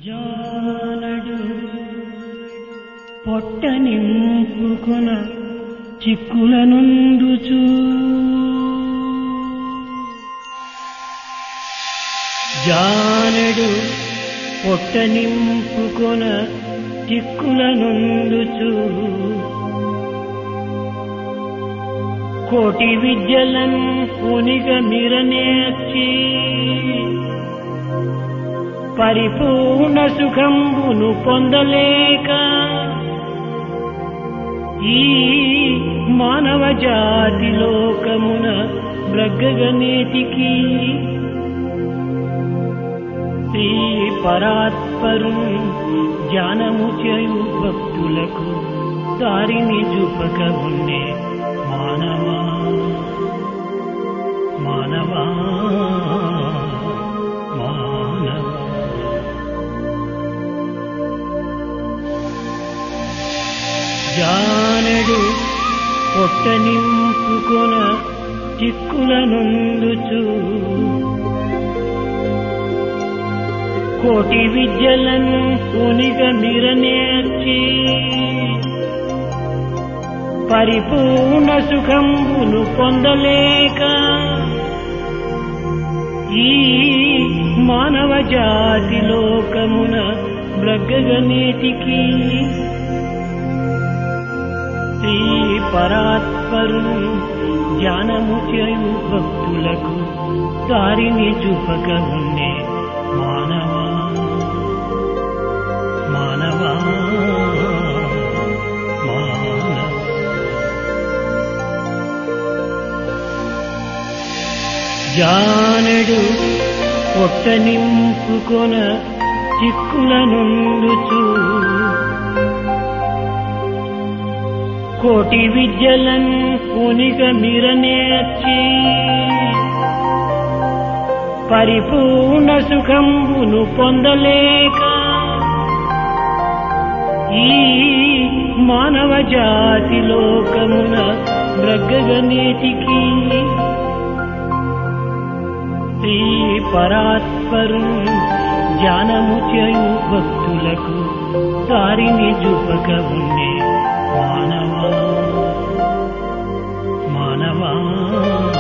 జానడు పొట్ట నింపుకున చిక్కుల నుండుచూ జానడు పొట్ట నింపుకొన చిక్కుల నుండుచూ కోటి విద్యలన్ పునిగ మిరనేర్చి పరిపూర్ణ సుఖంబును పొందలేక ఈ మానవ జాతి లోకమున బ్రగ్గగనేటికి శ్రీ పరాత్పరు జ్ఞానము చేయు భక్తులకు దారిని చూపక ఉండే మానవా మానవా మానవా జానడు పొట్ట నింపుకొన చిక్కుల నుండుచు కోటి విద్యలన్ పునిగ మిరనేర్చి పరిపూర్ణ సుఖంబును పొందలేక ఈ మానవ జాతి లోకమున బ్రగ్గగనేటికి శ్రీ పరాత్పరు జ్ఞానము చేయు భక్తులకు దారిని చూపక ఉండే మానవా మానవా మానవా జానడు పొట్ట నింపుకొన చిక్కుల నుండుచూ కోటి విద్యలన్ పునిగ మిరనేర్చి పరిపూర్ణ సుఖంబును పొందలేక ఈ మానవ జాతి లోకమున బ్రగ్గగనేటికి శ్రీ పరాత్పరు జ్ఞానము చేయు భక్తులకు దారిని చూపక ఉండే మానవా మానవా